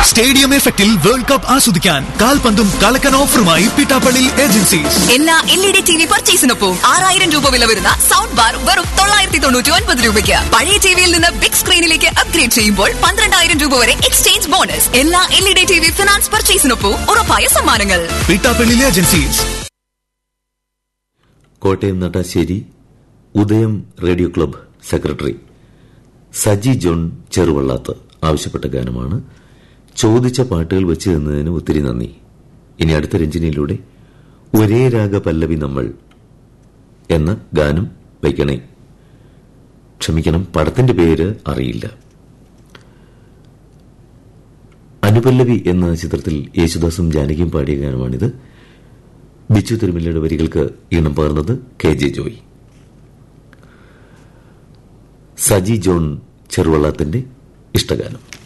stadium എഫക്റ്റിൽ world cup ആസ്വദിക്കാൻ കാൽപന്തും കളക്കൻ ഓഫറുമായി പിട്ടാപ്പള്ളി ഏജൻസീസ് എല്ലാ L E D T V പർച്ചേസിനൊപ്പം ആറായിരം രൂപ വില വരുന്ന സൗണ്ട് ബാർ വെറും തൊള്ളായിരത്തി തൊണ്ണൂറ്റി ഒൻപത് രൂപയ്ക്ക് പഴയ ടിവിയിൽ നിന്ന് ബിഗ് സ്ക്രീനിലേക്ക് അപ്ഗ്രേഡ് ചെയ്യുമ്പോൾ പന്ത്രണ്ടായിരം രൂപ വരെ എക്സ്ചേഞ്ച് ബോണസ് എല്ലാ L E D T V finance പർച്ചേസിനൊപ്പം ഉറപ്പായ സമ്മാനങ്ങൾ Pittappilly agencies Kottayam Nattasseri Udayam radio club secretary Saji John Cheruvallath ആവശ്യപ്പെട്ട ഗാനമാണ് ചോദിച്ച പാട്ടുകൾ വെച്ച് തന്നതിന് ഒത്തിരി നന്ദി ഇനി അടുത്ത രഞ്ജനിയിലൂടെ ഒരേ രാഗ പല്ലവി നമ്മൾ എന്ന ഗാനം വയ്ക്കണേ ക്ഷമിക്കണം പടത്തിന്റെ പേര് അറിയില്ല അനുപല്ലവി എന്ന ചിത്രത്തിൽ യേശുദാസും ജാനകിയും പാടിയ ഗാനമാണിത് ബിച്ചു തിരുമല്ലയുടെ വരികൾക്ക് ഈണം പകർന്നത് K J Joy Saji John ചെറുവള്ളത്തിന്റെ ഇഷ്ടഗാനം